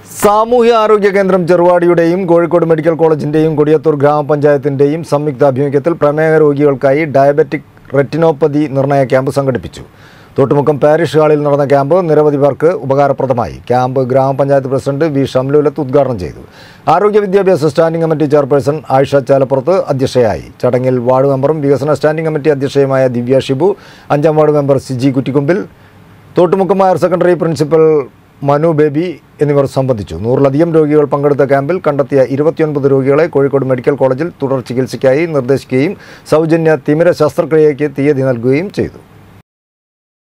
സാമൂഹ്യ ആരോഗ്യ കേന്ദ്രം ചെറുവാടിയുടെയും കോഴിക്കോട് മെഡിക്കൽ കോളേജിന്റെയും കൊടിയത്തൂർ ഗ്രാമപഞ്ചായത്തിന്റെയും സംയുക്താഭിമുഖ്യത്തിൽ പ്രമേഹ രോഗികൾക്കായി ഡയബറ്റിക് റെറ്റിനോപ്പതി നിർണയ ക്യാമ്പ് സംഘടിപ്പിച്ചു തോട്ടുമുക്കം പാരിഷ് ഹാളിൽ നടന്ന ക്യാമ്പ് നിരവധി പേർക്ക് ഉപകാരപ്രദമായി ക്യാമ്പ് ഗ്രാമപഞ്ചായത്ത് പ്രസിഡന്റ് വി ഷംലുലത്ത് ഉദ്ഘാടനം ചെയ്തു ആരോഗ്യ വിദ്യാഭ്യാസ standing committee chairperson Ayisha Chalappurath അധ്യക്ഷയായി ചടങ്ങിൽ വാർഡ് മെമ്പറും വികസന സ്റ്റാൻഡിംഗ് കമ്മിറ്റി അധ്യക്ഷയുമായ ദിവ്യ ഷിബു അഞ്ചാം ward member Siji Kuttikkumbil Thottumukkam higher secondary principal Manu Baby എന്നിവർ സംബന്ധിച്ചു നൂറിലധികം രോഗികൾ പങ്കെടുത്ത ക്യാമ്പിൽ കണ്ടെത്തിയ ഇരുപത്തിയൊൻപത് രോഗികളെ കോഴിക്കോട് മെഡിക്കൽ കോളേജിൽ തുടർ ചികിത്സയ്ക്കായി നിർദ്ദേശിക്കുകയും സൗജന്യ തിമിര ശസ്ത്രക്രിയയ്ക്ക് തീയതി നൽകുകയും ചെയ്തു